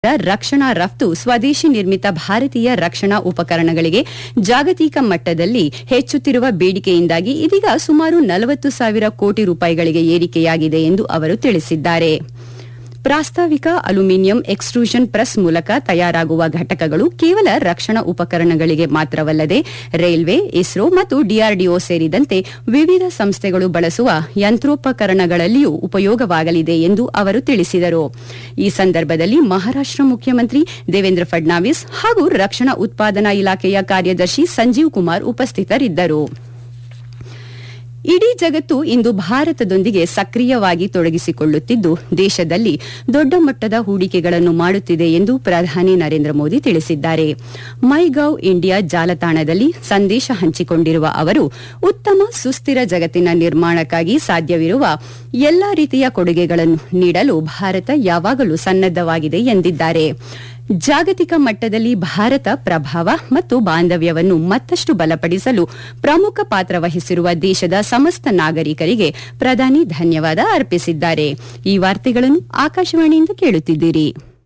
ರಕ್ಷಣಾ ರಫ್ತು ಸ್ವದೇಶಿ ನಿರ್ಮಿತ ಭಾರತೀಯ ರಕ್ಷಣಾ ಉಪಕರಣಗಳಿಗೆ ಜಾಗತಿಕ ಮಟ್ಟದಲ್ಲಿ ಹೆಚ್ಚುತ್ತಿರುವ ಬೇಡಿಕೆಯಿಂದಾಗಿ ಇದೀಗ ಸುಮಾರು ನಲವತ್ತು ಸಾವಿರ ಕೋಟಿ ರೂಪಾಯಿಗಳಿಗೆ ಏರಿಕೆಯಾಗಿದೆ ಎಂದು ಅವರು ತಿಳಿಸಿದ್ದಾರೆ ಪ್ರಾಸ್ತಾವಿಕ ಅಲ್ಯೂಮಿನಿಯಂ ಎಕ್ಸ್ಟ್ರೂಷನ್ ಪ್ರೆಸ್ ಮೂಲಕ ತಯಾರಾಗುವ ಘಟಕಗಳು ಕೇವಲ ರಕ್ಷಣಾ ಉಪಕರಣಗಳಿಗೆ ಮಾತ್ರವಲ್ಲದೆ ರೈಲ್ವೆ ಇಸ್ರೋ ಮತ್ತು ಡಿಆರ್ಡಿಒ ಸೇರಿದಂತೆ ವಿವಿಧ ಸಂಸ್ಥೆಗಳು ಬಳಸುವ ಯಂತ್ರೋಪಕರಣಗಳಲ್ಲಿಯೂ ಉಪಯೋಗವಾಗಲಿದೆ ಎಂದು ಅವರು ತಿಳಿಸಿದರು ಈ ಸಂದರ್ಭದಲ್ಲಿ ಮಹಾರಾಷ್ಟ ಮುಖ್ಯಮಂತ್ರಿ ದೇವೇಂದ್ರ ಫಡ್ನಾವಿಸ್ ಹಾಗೂ ರಕ್ಷಣಾ ಉತ್ಪಾದನಾ ಇಲಾಖೆಯ ಕಾರ್ಯದರ್ಶಿ ಸಂಜೀವ್ ಕುಮಾರ್ ಉಪಸ್ಥಿತರಿದ್ದರು ಇಡೀ ಜಗತ್ತು ಇಂದು ಭಾರತದೊಂದಿಗೆ ಸಕ್ರಿಯವಾಗಿ ತೊಡಗಿಸಿಕೊಳ್ಳುತ್ತಿದ್ದು ದೇಶದಲ್ಲಿ ದೊಡ್ಡ ಮಟ್ಟದ ಹೂಡಿಕೆಗಳನ್ನು ಮಾಡುತ್ತಿದೆ ಎಂದು ಪ್ರಧಾನಿ ನರೇಂದ್ರ ಮೋದಿ ತಿಳಿಸಿದ್ದಾರೆ ಮೈ ಗವ್ ಇಂಡಿಯಾ ಜಾಲತಾಣದಲ್ಲಿ ಸಂದೇಶ ಹಂಚಿಕೊಂಡಿರುವ ಅವರು ಉತ್ತಮ ಸುಸ್ಥಿರ ಜಗತ್ತಿನ ನಿರ್ಮಾಣಕ್ಕಾಗಿ ಸಾಧ್ಯವಿರುವ ಎಲ್ಲಾ ರೀತಿಯ ಕೊಡುಗೆಗಳನ್ನು ನೀಡಲು ಭಾರತ ಯಾವಾಗಲೂ ಸನ್ನದ್ದವಾಗಿದೆ ಎಂದಿದ್ದಾರೆ ಜಾಗತಿಕ ಮಟ್ಟದಲ್ಲಿ ಭಾರತ ಪ್ರಭಾವ ಮತ್ತು ಬಾಂಧವ್ಯವನ್ನು ಮತ್ತಷ್ಟು ಬಲಪಡಿಸಲು ಪ್ರಮುಖ ಪಾತ್ರ ವಹಿಸಿರುವ ದೇಶದ ಸಮಸ್ತ ನಾಗರಿಕರಿಗೆ ಪ್ರಧಾನಿ ಧನ್ಯವಾದ ಅರ್ಪಿಸಿದ್ದಾರೆ ಈ ವಾರ್ತೆಗಳನ್ನು ಆಕಾಶವಾಣಿಯಿಂದ ಕೇಳುತ್ತಿದ್ದೀರಿ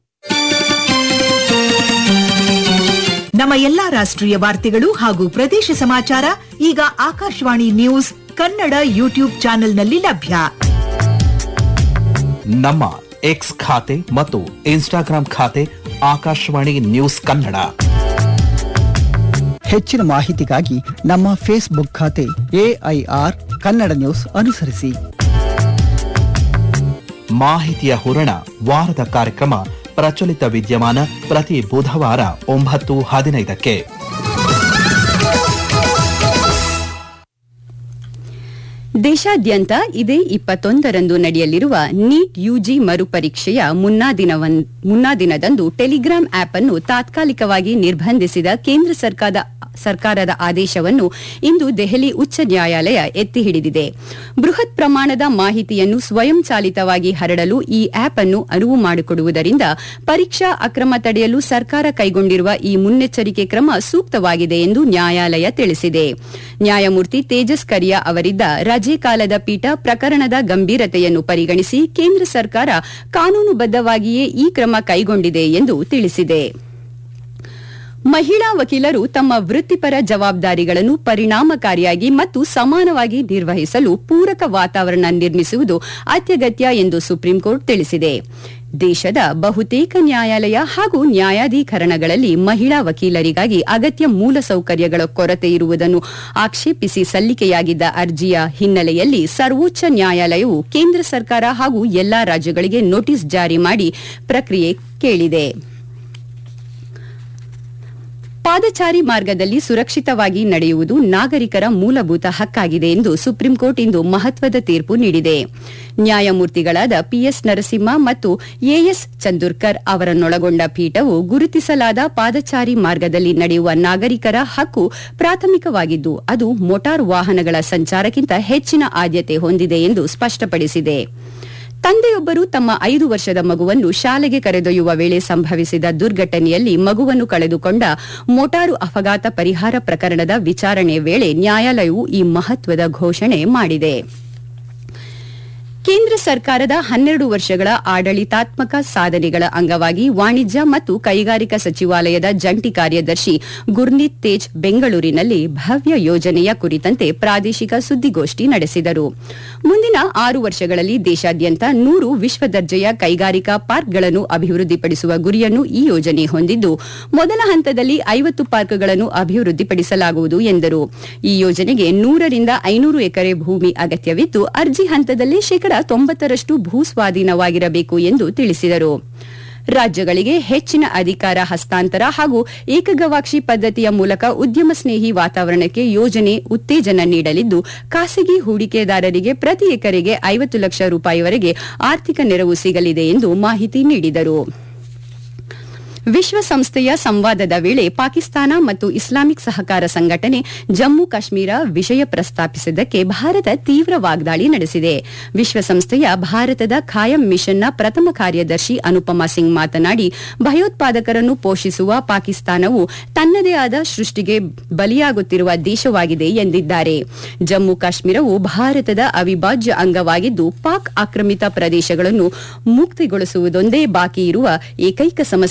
ನಮ್ಮ ಎಲ್ಲಾ ರಾಷ್ಟ್ರೀಯ ವಾರ್ತೆಗಳು ಹಾಗೂ ಪ್ರದೇಶ ಸಮಾಚಾರ ಈಗ ಆಕಾಶವಾಣಿ ನ್ಯೂಸ್ ಕನ್ನಡ ಯೂಟ್ಯೂಬ್ ಚಾನೆಲ್ನಲ್ಲಿ ಲಭ್ಯ ನಮ್ಮ ಎಕ್ಸ್ ಖಾತೆ ಮತ್ತು ಇನ್ಸ್ಟಾಗ್ರಾಂ ಖಾತೆ ಆಕಾಶವಾಣಿ ನ್ಯೂಸ್ ಕನ್ನಡ ಹೆಚ್ಚಿನ ಮಾಹಿತಿಗಾಗಿ ನಮ್ಮ ಫೇಸ್ಬುಕ್ ಖಾತೆ ಎಐಆರ್ ಕನ್ನಡ ನ್ಯೂಸ್ ಅನುಸರಿಸಿ ಮಾಹಿತಿಯ ಹೂರಣ ವಾರದ ಕಾರ್ಯಕ್ರಮ ಪ್ರಚಲಿತ ವಿದ್ಯಮಾನ ಪ್ರತಿ ಬುಧವಾರ ಒಂಬತ್ತು ಹದಿನೈದಕ್ಕೆ ದೇಶಾದ್ಯಂತ ಇದೇ ಇಪ್ಪತ್ತೊಂದರಂದು ನಡೆಯಲಿರುವ ನೀಟ್ ಯುಜಿ ಮರುಪರೀಕ್ಷೆಯ ಮುನ್ನಾ ದಿನವನ್- ಮುನ್ನಾ ದಿನದಂದು ಟೆಲಿಗ್ರಾಂ ಆಪ್ ಅನ್ನು ತಾತ್ಕಾಲಿಕವಾಗಿ ನಿರ್ಬಂಧಿಸಿದ ಕೇಂದ್ರ ಸರ್ಕಾರದ ಸರ್ಕಾರದ ಆದೇಶವನ್ನು ಇಂದು ದೆಹಲಿ ಉಚ್ಚ ನ್ಯಾಯಾಲಯ ಎತ್ತಿ ಹಿಡಿದಿದೆ ಬೃಹತ್ ಪ್ರಮಾಣದ ಮಾಹಿತಿಯನ್ನು ಸ್ವಯಂಚಾಲಿತವಾಗಿ ಹರಡಲು ಈ ಆಪ್ ಅನ್ನು ಅನುವು ಮಾಡಿಕೊಡುವುದರಿಂದ ಪರೀಕ್ಷಾ ಅಕ್ರಮ ತಡೆಯಲು ಸರ್ಕಾರ ಕೈಗೊಂಡಿರುವ ಈ ಮುನ್ನೆಚ್ಚರಿಕೆ ಕ್ರಮ ಸೂಕ್ತವಾಗಿದೆ ಎಂದು ನ್ಯಾಯಾಲಯ ತಿಳಿಸಿದೆ ನ್ಯಾಯಮೂರ್ತಿ ತೇಜಸ್ ಕರಿಯಾ ಅವರಿದ್ದ ರಜೆ ಕಾಲದ ಪೀಠ ಪ್ರಕರಣದ ಗಂಭೀರತೆಯನ್ನು ಪರಿಗಣಿಸಿ ಕೇಂದ್ರ ಸರ್ಕಾರ ಕಾನೂನುಬದ್ದವಾಗಿಯೇ ಈ ಕ್ರಮ ಕೈಗೊಂಡಿದೆ ಎಂದು ತಿಳಿಸಿದೆ ಮಹಿಳಾ ವಕೀಲರು ತಮ್ಮ ವೃತ್ತಿಪರ ಜವಾಬ್ದಾರಿಗಳನ್ನು ಪರಿಣಾಮಕಾರಿಯಾಗಿ ಮತ್ತು ಸಮಾನವಾಗಿ ನಿರ್ವಹಿಸಲು ಪೂರಕ ವಾತಾವರಣ ನಿರ್ಮಿಸುವುದು ಅತ್ಯಗತ್ಯ ಎಂದು ಸುಪ್ರೀಂ ಕೋರ್ಟ್ ತಿಳಿಸಿದೆ ದೇಶದ ಬಹುತೇಕ ನ್ಯಾಯಾಲಯ ಹಾಗೂ ನ್ಯಾಯಾಧೀಕರಣಗಳಲ್ಲಿ ಮಹಿಳಾ ವಕೀಲರಿಗಾಗಿ ಅಗತ್ಯ ಮೂಲಸೌಕರ್ಯಗಳ ಕೊರತೆ ಇರುವುದನ್ನು ಆಕ್ಷೇಪಿಸಿ ಸಲ್ಲಿಕೆಯಾಗಿದ್ದ ಅರ್ಜಿಯ ಹಿನ್ನೆಲೆಯಲ್ಲಿ ಸರ್ವೋಚ್ಚ ನ್ಯಾಯಾಲಯವು ಕೇಂದ್ರ ಸರ್ಕಾರ ಹಾಗೂ ಎಲ್ಲಾ ರಾಜ್ಯಗಳಿಗೆ ನೋಟಿಸ್ ಜಾರಿ ಮಾಡಿ ಪ್ರಕ್ರಿಯೆ ಕೇಳಿದೆ ಪಾದಚಾರಿ ಮಾರ್ಗದಲ್ಲಿ ಸುರಕ್ಷಿತವಾಗಿ ನಡೆಯುವುದು ನಾಗರಿಕರ ಮೂಲಭೂತ ಹಕ್ಕಾಗಿದೆ ಎಂದು ಸುಪ್ರೀಂ ಕೋರ್ಟ್ ಇಂದು ಮಹತ್ವದ ತೀರ್ಪು ನೀಡಿದೆ ನ್ಯಾಯಮೂರ್ತಿಗಳಾದ ಪಿಎಸ್ ನರಸಿಂಹ ಮತ್ತು ಎಎಸ್ ಚಂದೂರ್ಕರ್ ಅವರನ್ನೊಳಗೊಂಡ ಪೀಠವು ಗುರುತಿಸಲಾದ ಪಾದಚಾರಿ ಮಾರ್ಗದಲ್ಲಿ ನಡೆಯುವ ನಾಗರಿಕರ ಹಕ್ಕು ಪ್ರಾಥಮಿಕವಾಗಿದ್ದು ಅದು ಮೋಟಾರ್ ವಾಹನಗಳ ಸಂಚಾರಕ್ಕಿಂತ ಹೆಚ್ಚಿನ ಆದ್ಯತೆ ಹೊಂದಿದೆ ಎಂದು ಸ್ಪಷ್ಟಪಡಿಸಿದೆ ತಂದೆಯೊಬ್ಬರು ತಮ್ಮ ಐದು ವರ್ಷದ ಮಗುವನ್ನು ಶಾಲೆಗೆ ಕರೆದೊಯ್ಯುವ ವೇಳೆ ಸಂಭವಿಸಿದ ದುರ್ಘಟನೆಯಲ್ಲಿ ಮಗುವನ್ನು ಕಳೆದುಕೊಂಡ ಮೋಟಾರು ಅಪಘಾತ ಪರಿಹಾರ ಪ್ರಕರಣದ ವಿಚಾರಣೆ ವೇಳೆ ನ್ಯಾಯಾಲಯವು ಈ ಮಹತ್ವದ ಘೋಷಣೆ ಮಾಡಿದೆ ಕೇಂದ್ರ ಸರ್ಕಾರದ ಹನ್ನೆರಡು ವರ್ಷಗಳ ಆಡಳಿತಾತ್ಮಕ ಸಾಧನೆಗಳ ಅಂಗವಾಗಿ ವಾಣಿಜ್ಯ ಮತ್ತು ಕೈಗಾರಿಕಾ ಸಚಿವಾಲಯದ ಜಂಟಿ ಕಾರ್ಯದರ್ಶಿ ಗುರ್ನೀತ್ ತೇಜ್ ಬೆಂಗಳೂರಿನಲ್ಲಿ ಭವ್ಯ ಯೋಜನೆಯ ಕುರಿತಂತೆ ಪ್ರಾದೇಶಿಕ ಸುದ್ದಿಗೋಷ್ಠಿ ನಡೆಸಿದರು ಮುಂದಿನ ಆರು ವರ್ಷಗಳಲ್ಲಿ ದೇಶಾದ್ಯಂತ ನೂರು ವಿಶ್ವ ದರ್ಜೆಯ ಕೈಗಾರಿಕಾ ಪಾರ್ಕ್ಗಳನ್ನು ಅಭಿವೃದ್ಧಿಪಡಿಸುವ ಗುರಿಯನ್ನು ಈ ಯೋಜನೆ ಹೊಂದಿದ್ದು ಮೊದಲ ಹಂತದಲ್ಲಿ ಐವತ್ತು ಪಾರ್ಕ್ಗಳನ್ನು ಅಭಿವೃದ್ಧಿಪಡಿಸಲಾಗುವುದು ಎಂದರು ಈ ಯೋಜನೆಗೆ ನೂರರಿಂದ ಐನೂರು ಎಕರೆ ಭೂಮಿ ಅಗತ್ಯವಿದ್ದು ಅರ್ಜಿ ಹಂತದಲ್ಲಿ ಶೇಕಡ ತೊಂಬತ್ತರಷ್ಟು ಭೂ ಸ್ವಾಧೀನವಾಗಿರಬೇಕು ಎಂದು ತಿಳಿಸಿದರು ರಾಜ್ಯಗಳಿಗೆ ಹೆಚ್ಚಿನ ಅಧಿಕಾರ ಹಸ್ತಾಂತರ ಹಾಗೂ ಏಕಗವಾಕ್ಷಿ ಪದ್ಧತಿಯ ಮೂಲಕ ಉದ್ಯಮ ಸ್ನೇಹಿ ವಾತಾವರಣಕ್ಕೆ ಯೋಜನೆ ಉತ್ತೇಜನ ನೀಡಲಿದ್ದು ಖಾಸಗಿ ಹೂಡಿಕೆದಾರರಿಗೆ ಪ್ರತಿ ಎಕರೆಗೆ ಐವತ್ತು ಲಕ್ಷ ರೂಪಾಯಿವರೆಗೆ ಆರ್ಥಿಕ ನೆರವು ಸಿಗಲಿದೆ ಎಂದು ಮಾಹಿತಿ ನೀಡಿದರು ವಿಶ್ವಸಂಸ್ಥೆಯ ಸಂವಾದದ ವೇಳೆ ಪಾಕಿಸ್ತಾನ ಮತ್ತು ಇಸ್ಲಾಮಿಕ್ ಸಹಕಾರ ಸಂಘಟನೆ ಜಮ್ಮು ಕಾಶ್ಮೀರ ವಿಷಯ ಪ್ರಸ್ತಾಪಿಸಿದ್ದಕ್ಕೆ ಭಾರತ ತೀವ್ರ ವಾಗ್ದಾಳಿ ನಡೆಸಿದೆ ವಿಶ್ವಸಂಸ್ಥೆಯ ಭಾರತದ ಖಾಯಂ ಮಿಷನ್ನ ಪ್ರಥಮ ಕಾರ್ಯದರ್ಶಿ ಅನುಪಮಾ ಸಿಂಗ್ ಮಾತನಾಡಿ ಭಯೋತ್ಪಾದಕರನ್ನು ಪೋಷಿಸುವ ಪಾಕಿಸ್ತಾನವು ತನ್ನದೇ ಆದ ಸೃಷ್ಟಿಗೆ ಬಲಿಯಾಗುತ್ತಿರುವ ದೇಶವಾಗಿದೆ ಎಂದಿದ್ದಾರೆ ಜಮ್ಮು ಕಾಶ್ಮೀರವು ಭಾರತದ ಅವಿಭಾಜ್ಯ ಅಂಗವಾಗಿದ್ದು ಪಾಕ್ ಆಕ್ರಮಿತ ಪ್ರದೇಶಗಳನ್ನು ಮುಕ್ತಿಗೊಳಿಸುವುದೊಂದೇ ಬಾಕಿ ಇರುವ ಏಕೈಕ ಸಮಸ್ಯೆ